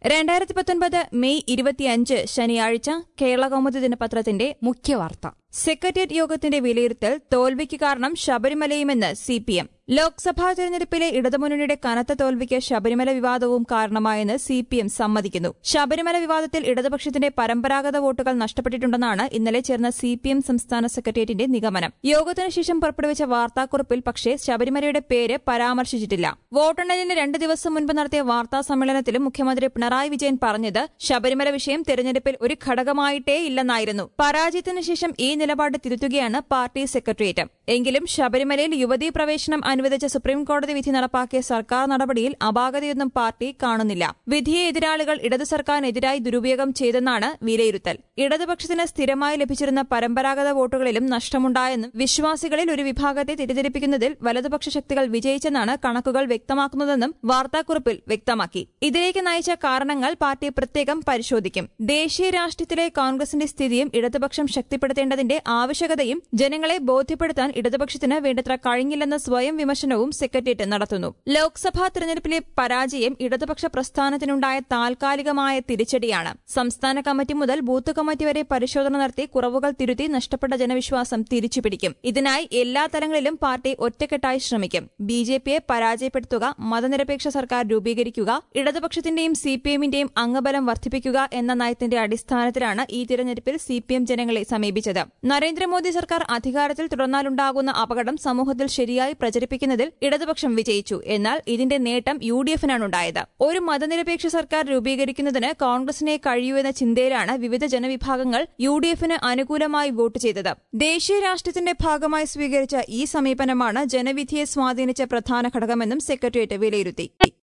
രണ്ടായിരത്തി പത്തൊൻപത് മെയ് ഇരുപത്തിയഞ്ച് ശനിയാഴ്ച കേരള കൗമുദി ദിനപത്രത്തിന്റെ മുഖ്യവാർത്ത സെക്രട്ടേറിയറ്റ് യോഗത്തിന്റെ വിലയിരുത്തൽ തോൽവിക്ക് കാരണം ശബരിമലയുമെന്ന് സി പി എം ലോക്സഭാ തെരഞ്ഞെടുപ്പിലെ ഇടതുമുന്നണിയുടെ കനത്ത തോൽവിക്ക് ശബരിമല വിവാദവും കാരണമായെന്ന് സി പി എം സമ്മതിക്കുന്നു ശബരിമല വിവാദത്തിൽ ഇടതുപക്ഷത്തിന്റെ പരമ്പരാഗത വോട്ടുകൾ നഷ്ടപ്പെട്ടിട്ടുണ്ടെന്നാണ് ഇന്നലെ ചേർന്ന സി പി എം സംസ്ഥാന സെക്രട്ടേറിയറ്റിന്റെ നിഗമനം യോഗത്തിനു ശേഷം പുറപ്പെടുവിച്ച വാർത്താക്കുറിപ്പിൽ പക്ഷേ ശബരിമലയുടെ പേര് പരാമർശിച്ചിട്ടില്ല വോട്ടെണ്ണലിന് രണ്ട് ദിവസം മുൻപ് നടത്തിയ വാർത്താ സമ്മേളനത്തിലും മുഖ്യമന്ത്രി പിണറായി വിജയൻ പറഞ്ഞത് ശബരിമല വിഷയം തെരഞ്ഞെടുപ്പിൽ ഒരു ഘടകമായിട്ടേ ഇല്ലെന്നായിരുന്നു പരാജയത്തിനു ശേഷം ഈ നിലപാട് തിരുത്തുകയാണ് പാർട്ടി സെക്രട്ടേറിയറ്റ് എങ്കിലും ശബരിമലയിൽ യുവതീ പ്രവേശനം അനുവദിച്ച സുപ്രീംകോടതി വിധി നടപ്പാക്കിയ സർക്കാർ നടപടിയിൽ അപാകതയൊന്നും പാർട്ടി കാണുന്നില്ല വിധിയെ എതിരാളികൾ ഇടതു സർക്കാരിനെതിരായി ദുരുപയോഗം ചെയ്തെന്നാണ് വിലയിരുത്തൽ ഇടതുപക്ഷത്തിന് സ്ഥിരമായി ലഭിച്ചിരുന്ന പരമ്പരാഗത വോട്ടുകളിലും നഷ്ടമുണ്ടായെന്നും വിശ്വാസികളിൽ ഒരു വിഭാഗത്തെ തെറ്റിദ്ധരിപ്പിക്കുന്നതിൽ വലതുപക്ഷ ശക്തികൾ വിജയിച്ചെന്നാണ് കണക്കുകൾ വ്യക്തമാക്കുന്നതെന്നും വാർത്താക്കുറിപ്പിൽ വ്യക്തമാക്കി ഇതിലേക്ക് നയിച്ച കാരണങ്ങൾ പാർട്ടി പ്രത്യേകം പരിശോധിക്കും ദേശീയ രാഷ്ട്രീയത്തിലെ കോൺഗ്രസിന്റെ സ്ഥിതിയും ഇടതുപക്ഷം ശക്തിപ്പെടുത്തേണ്ടതിന്റെ ആവശ്യകതയും ജനങ്ങളെ ബോധ്യപ്പെടുത്താൻ ഇടതുപക്ഷത്തിന് വേണ്ടത്ര കഴിഞ്ഞില്ലെന്ന സ്വയം വിമർശനവും സെക്രട്ടേറിയറ്റ് നടത്തുന്നു ലോക്സഭാ തെരഞ്ഞെടുപ്പിലെ പരാജയം ഇടതുപക്ഷ പ്രസ്ഥാനത്തിനുണ്ടായ താൽക്കാലികമായ തിരിച്ചടിയാണ് സംസ്ഥാന കമ്മിറ്റി മുതൽ ബൂത്ത് കമ്മിറ്റി വരെ പരിശോധന നടത്തി കുറവുകൾ തിരുത്തി നഷ്ടപ്പെട്ട ജനവിശ്വാസം തിരിച്ചുപിടിക്കും ഇതിനായി എല്ലാ തലങ്ങളിലും പാർട്ടി ഒറ്റക്കെട്ടായി ശ്രമിക്കും ബി ജെ പിയെ പരാജയപ്പെടുത്തുക മതനിരപേക്ഷ സർക്കാർ രൂപീകരിക്കുക ഇടതുപക്ഷത്തിന്റെയും സി പി എമ്മിന്റെയും അംഗബലം വർദ്ധിപ്പിക്കുക എന്ന നയത്തിന്റെ അടിസ്ഥാനത്തിലാണ് ഈ തിരഞ്ഞെടുപ്പിൽ സി പി എം ജനങ്ങളെ സമീപിച്ചത് നരേന്ദ്രമോദി സർക്കാർ അധികാരത്തിൽ തുടർന്നാലുണ്ടാകുന്ന അപകടം സമൂഹത്തിൽ ശരിയായി പ്രചരിപ്പിക്കുന്നതിൽ ഇടതുപക്ഷം വിജയിച്ചു എന്നാൽ ഇതിന്റെ നേട്ടം യു ഡി എഫിനാണുണ്ടായത് ഒരു മതനിരപേക്ഷ സർക്കാർ രൂപീകരിക്കുന്നതിന് കോൺഗ്രസിനെ കഴിയൂ എന്ന ചിന്തയിലാണ് വിവിധ ജനവിഭാഗങ്ങൾ യു ഡി എഫിന് അനുകൂലമായി വോട്ട് ചെയ്തത് ദേശീയ രാഷ്ട്രത്തിന്റെ ഭാഗമായി സ്വീകരിച്ച ഈ സമീപനമാണ് ജനവിധിയെ സ്വാധീനിച്ച പ്രധാന ഘടകമെന്നും സെക്രട്ടേറിയറ്റ് വിലയിരുത്തി